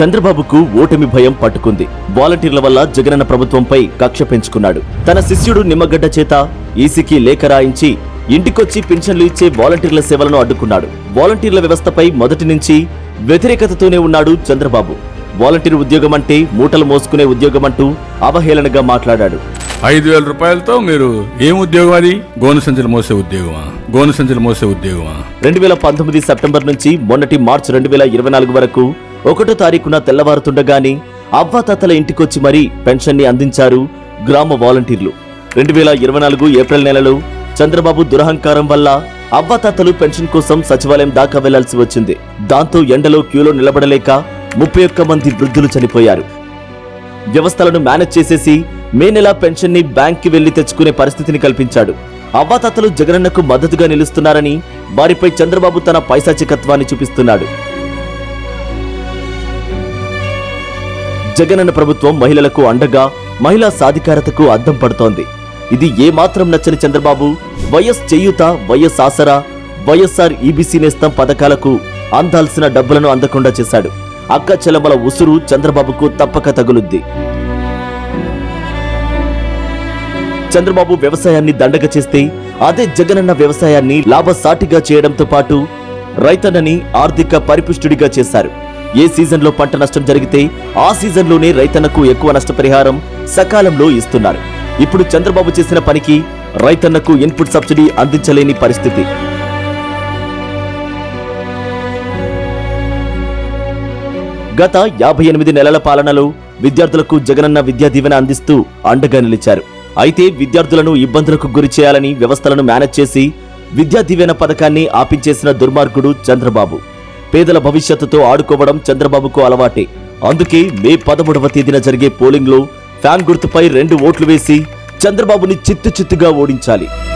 చంద్రబాబుకు ఓటమి భయం పట్టుకుంది వాలంటీర్ల వల్ల జగనన్న ప్రభుత్వంపై కక్ష పెంచుకున్నాడు తన శిష్యుడు నిమ్మగడ్డ చేత ఈసీకి లేఖ రాయించి ఇంటికొచ్చి పింఛన్లు ఇచ్చే వాలంటీర్ల సేవలను అడ్డుకున్నాడు వాలంటీర్ల వ్యవస్థపై మొదటి నుంచి వ్యతిరేకతతోనే ఉన్నాడు చంద్రబాబు వాలంటీర్ ఉద్యోగం అంటే మూటలు మోసుకునే ఉద్యోగం అంటూ అవహేళనగా మాట్లాడాడు ఐదు వేల రూపాయలతో మీరు ఏం ఉద్యోగం అది గోను సంచులు మోసే ఉద్యోగమా గోను సంచులు మోసే ఉద్యోగమా రెండు వేల పంతొమ్మిది సెప్టెంబర్ నుంచి మొన్నటి మార్చి రెండు వేల ఇరవై నాలుగు వరకు ఒకటో తారీఖున తెల్లవారుతుండగానే అవ్వాతాతల ఇంటికొచ్చి మరీ పెన్షన్ ని అందించారు గ్రామ వాలంటీర్లు రెండు వేల ఇరవై నాలుగు ఏప్రిల్ నెలలో చంద్రబాబు దురహంకారం వల్ల అవ్వాతాతలు పెన్షన్ కోసం సచివాలయం దాకా వెళ్లాల్సి వచ్చింది దాంతో ఎండలో క్యూలో నిలబడలేక ముప్పై ఒక్క మంది వృద్ధులు చనిపోయారు వ్యవస్థలను మేనేజ్ చేసేసి మే నెల పెన్షన్ ని బ్యాంక్ కి వెళ్లి తెచ్చుకునే పరిస్థితిని కల్పించాడు అవ్వాతాతలు జగనన్నకు మద్దతుగా నిలుస్తున్నారని వారిపై చంద్రబాబు తన పైశాచికత్వాన్ని చూపిస్తున్నాడు జగనన్న ప్రభుత్వం మహిళలకు అండగా మహిళా సాధికారతకు అద్దం పడుతోంది ఇది ఏమాత్రం నచ్చని చంద్రబాబు వైఎస్ చేయూత వైఎస్ ఆసరా వైఎస్ఆర్ ఈబీసీ నేస్తం పథకాలకు అందాల్సిన డబ్బులను అందకుండా చేశాడు అక్క చెల్లెమ్మల ఉసురు చంద్రబాబుకు తప్పక తగులుద్ది చంద్రబాబు వ్యవసాయాన్ని దండగ చేస్తే అదే జగనన్న వ్యవసాయాన్ని లాభసాటిగా చేయడంతో పాటు రైతన్నని ఆర్థిక పరిపుష్టుడిగా చేశారు ఏ సీజన్లో పంట నష్టం జరిగితే ఆ సీజన్లోనే రైతన్నకు ఎక్కువ నష్టపరిహారం సకాలంలో ఇస్తున్నారు ఇప్పుడు చంద్రబాబు చేసిన పనికి రైతన్నకు ఇన్పుట్ సబ్సిడీ అందించలేని పరిస్థితి గత యాభై ఎనిమిది నెలల పాలనలో విద్యార్థులకు జగనన్న విద్యా దీవెన అందిస్తూ అండగా నిలిచారు అయితే విద్యార్థులను ఇబ్బందులకు గురి చేయాలని వ్యవస్థలను మేనేజ్ చేసి విద్యా దీవెన పథకాన్ని ఆపించేసిన దుర్మార్గుడు చంద్రబాబు పేదల భవిష్యత్తుతో ఆడుకోవడం చంద్రబాబుకు అలవాటే అందుకే మే పదమూడవ తేదీన జరిగే పోలింగ్లో ఫ్యాన్ గుర్తుపై రెండు ఓట్లు వేసి చంద్రబాబుని చిత్తు చిత్తుగా ఓడించాలి